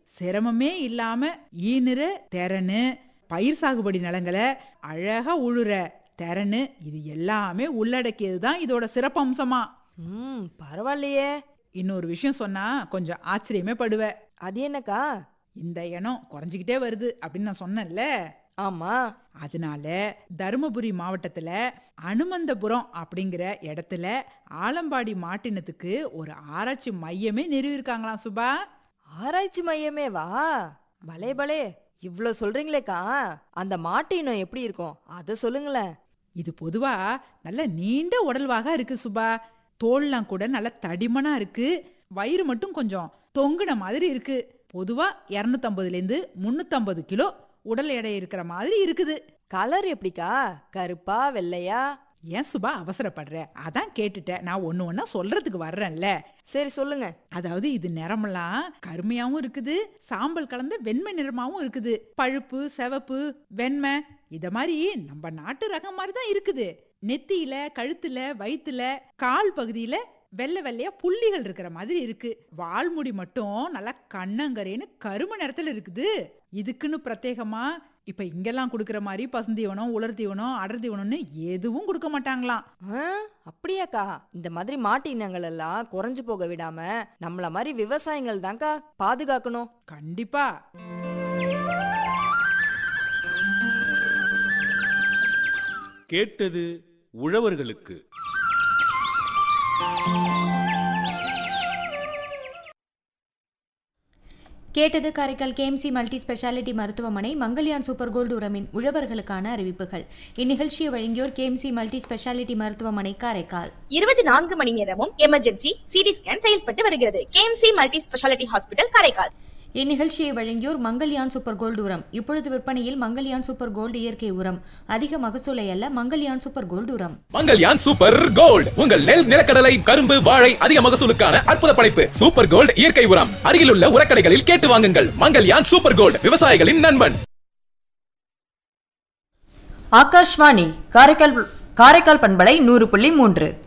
சிரமமே இல்லாம ஈனுற திறனு பயிர் சாகுபடி நிலங்களை அழகா உழுற திறனு இது எல்லாமே உள்ளடக்கியது தான் இதோட சிறப்பம்சமா ம் பரவாயில்லையே இன்னொரு விஷயம் சொன்னா கொஞ்சம் ஆச்சரியமே படுவ அது என்னக்கா இந்த இனம் குறைஞ்சிக்கிட்டே வருது அப்படின்னு நான் சொன்னேன்ல ஆமா அதனால தருமபுரி மாவட்டத்துல அனுமந்தபுரம் அப்படிங்கிற இடத்துல ஆலம்பாடி மாட்டினத்துக்கு ஒரு ஆராய்ச்சி மையமே நிறுவிருக்காங்களாம் சுபா ஆராய்ச்சி மையமே வா பலே பலே இவ்ளோ சொல்றீங்களேக்கா அந்த மாட்டு இனம் எப்படி இருக்கும் அத சொல்லுங்களேன் இது பொதுவா நல்ல நீண்ட உடல்வாக இருக்கு சுபா தோல்லாம் கூட நல்ல தடிமனா இருக்கு வயிறு மட்டும் கொஞ்சம் தொங்குன மாதிரி இருக்கு பொதுவா 250 இருந்து முன்னூத்தம்பது கிலோ உடல் எடை இருக்கிற மாதிரி இருக்குது கலர் எப்படிக்கா கருப்பா வெள்ளையா ஏன் சுபா அவசரப்படுற அதான் கேட்டுட்டேன் நான் ஒண்ணு ஒண்ணா சொல்றதுக்கு வர்றேன்ல சரி சொல்லுங்க அதாவது இது நிறமெல்லாம் கருமையாவும் இருக்குது சாம்பல் கலந்த வெண்மை நிறமாவும் இருக்குது பழுப்பு சிவப்பு வெண்மை இத மாதிரி நம்ம நாட்டு ரகம் மாதிரி தான் இருக்குது நெத்தியில கழுத்துல வயித்துல கால் பகுதியில வெள்ளை வெள்ளையா புள்ளிகள் இருக்கிற மாதிரி இருக்கு வால்முடி மட்டும் நல்லா கண்ணங்கரேன்னு கரும நிறத்துல இருக்குது இதுக்குன்னு பிரத்யேகமா இப்ப இங்கெல்லாம் கொடுக்கிற மாதிரி பசுந்தீவனம் உலர் தீவனம் அடர் தீவனம்னு எதுவும் கொடுக்க மாட்டாங்களாம் ஆ, அப்படியாக்கா இந்த மாதிரி மாட்டு இனங்கள் எல்லாம் குறைஞ்சு போக விடாம நம்மள மாதிரி விவசாயிகள் தான்க்கா பாதுகாக்கணும் கண்டிப்பா கேட்டது உழவர்களுக்கு கேட்டது காரைக்கால் கேஎம்சி மல்டி ஸ்பெஷாலிட்டி மருத்துவமனை மங்கல்யான் சூப்பர் கோல்டு உரமின் உழவர்களுக்கான அறிவிப்புகள் இந்நிகழ்ச்சியை வழங்கியோர் கேஎம்சி மல்டி ஸ்பெஷாலிட்டி மருத்துவமனை காரைக்கால் இருபத்தி நான்கு மணி நேரமும் எமர்ஜென்சி சிடி ஸ்கேன் செயல்பட்டு வருகிறது KMC multi speciality hospital Karaikal இந்நிகழ்ச்சியை வழங்கியோர் மங்கல்யான் சூப்பர் கோல்டு உரம் இப்பொழுது விற்பனையில் மங்கல்யான் சூப்பர் கோல்டு இயற்கை உரம் அதிக மகசூலை அல்ல மங்கல்யான் சூப்பர் கோல்டு உரம் மங்கல்யான் சூப்பர் கோல்ட் உங்கள் நெல் நிலக்கடலை கரும்பு வாழை அதிக மகசூலுக்கான அற்புத படைப்பு சூப்பர் கோல்ட் இயற்கை உரம் அருகிலுள்ள உரக்கடைகளில் கேட்டு வாங்குங்கள் மங்கல்யான் சூப்பர் கோல்ட் விவசாயிகளின் நண்பன் ஆகாஷ்வாணி காரைக்கால் காரைக்கால் பண்பலை நூறு புள்ளி மூன்று